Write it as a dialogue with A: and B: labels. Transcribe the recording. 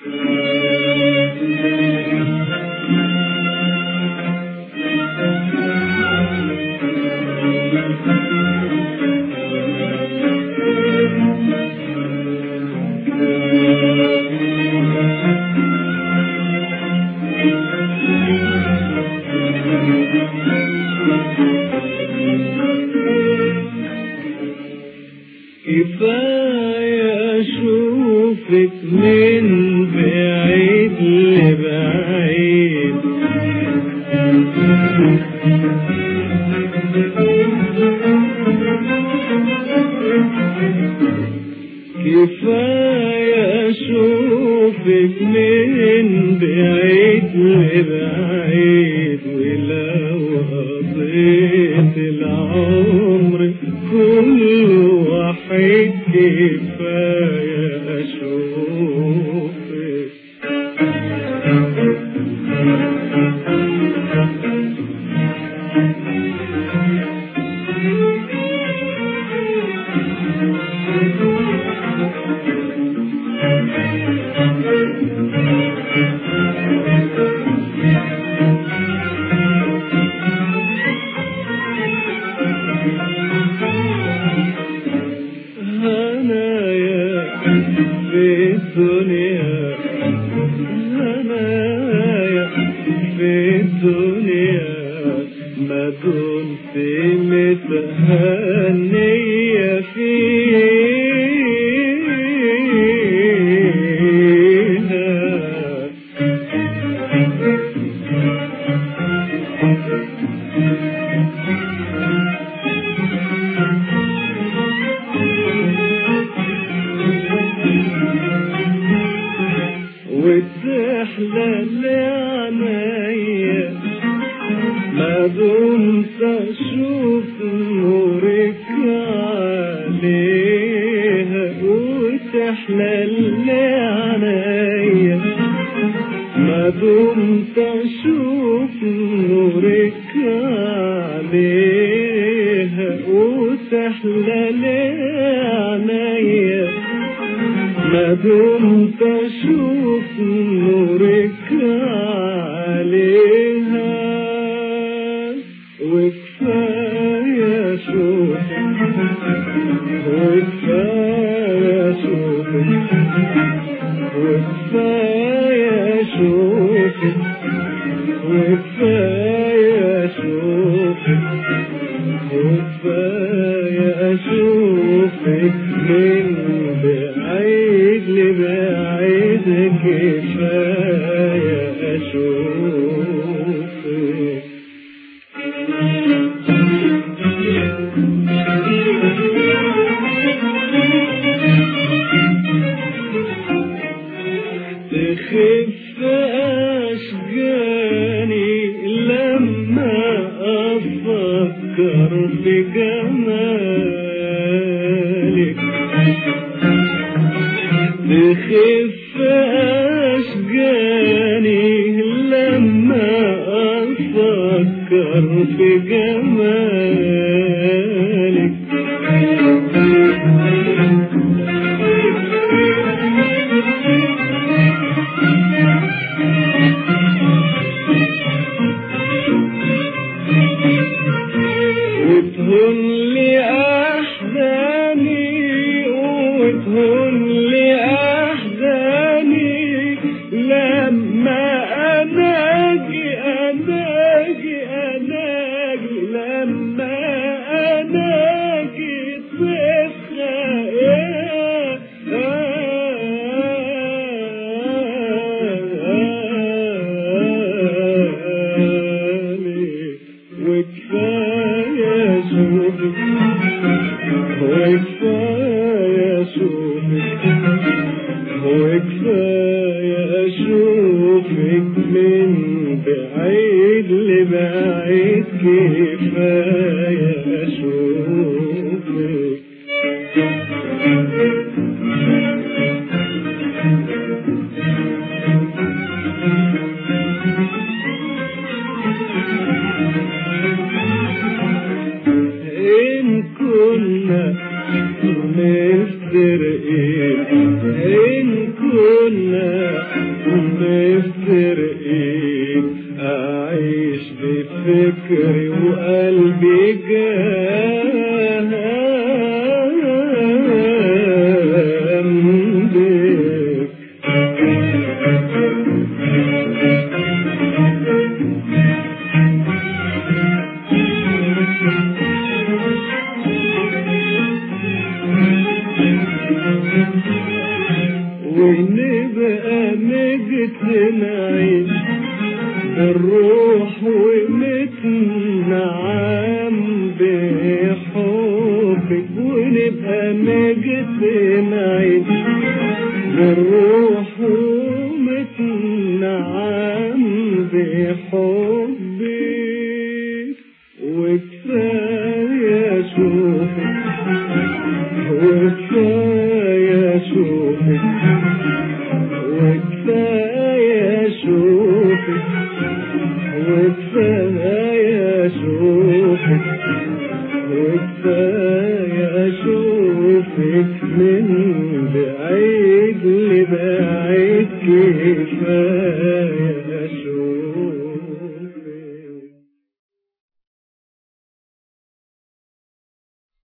A: كفاية أشوفك من بعيد لبعيد كفاية أشوفك من بعيد لبعيد ولو قضيت العمر كله وحيد كفاية أشوفك هنايا في الدنيا هنايا في الدنيا ما دمت متهنية فيها وتحلى عينيا ما دمت اشوف نورك عليها وتحلى عينيا ما دمت اشوف نورك عليها وتحلى عينيا ما دمت اشوف نورك عليها وكفايه اشوفك وكفايه اشوفك وكفايه اشوفك وكفايه اشوفك وكفايه اشوفك من بعيد لبعيد كفايه اشوفك تخف أشجاني لما أفكر في جمالك تخف أشجاني لما أفكر في جمالك وتهون لي أحزاني وتهون لي أحزاني لما أناجي أناجي أناجي لما أناجي تصحى وكفاية شوفك وكفاية شوفك وكفاية أشوفك من بعيد لبعيد كفاية أشوفك إن كنا مفترقين إن كنا ترقيك أعيش بفكري وقلبي جنبك ونبقى مجتمعين الروح ونتنعم بحبك ونبقى مجتمعين الروح ونتنعم بحبك وكفاية شوفك وكفاية شوفك وكفاية شوفك وكفاية شوفك وكفاية شوفك من بعيد لبعيد